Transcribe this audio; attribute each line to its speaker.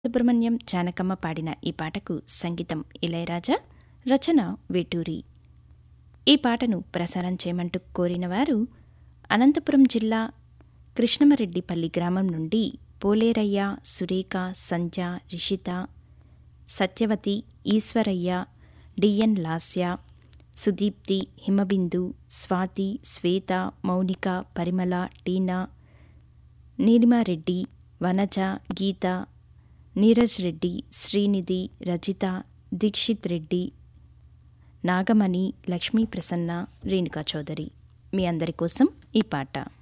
Speaker 1: సుబ్రహ్మణ్యం జానకమ్మ పాడిన ఈ పాటకు సంగీతం ఇళయరాజా రచన వేటూరి ఈ పాటను ప్రసారం చేయమంటూ కోరినవారు అనంతపురం జిల్లా కృష్ణమరెడ్డిపల్లి గ్రామం నుండి పోలేరయ్య సురేఖ సంధ్య రిషిత సత్యవతి ఈశ్వరయ్య డిఎన్ లాస్య సుదీప్తి హిమబిందు స్వాతి శ్వేత మౌనిక పరిమళ టీనా నీలిమారెడ్డి వనజ గీత నీరజ్ రెడ్డి శ్రీనిధి రజిత దీక్షిత్ రెడ్డి నాగమణి లక్ష్మీ ప్రసన్న రేణుకా చౌదరి మీ అందరి కోసం ఈ పాట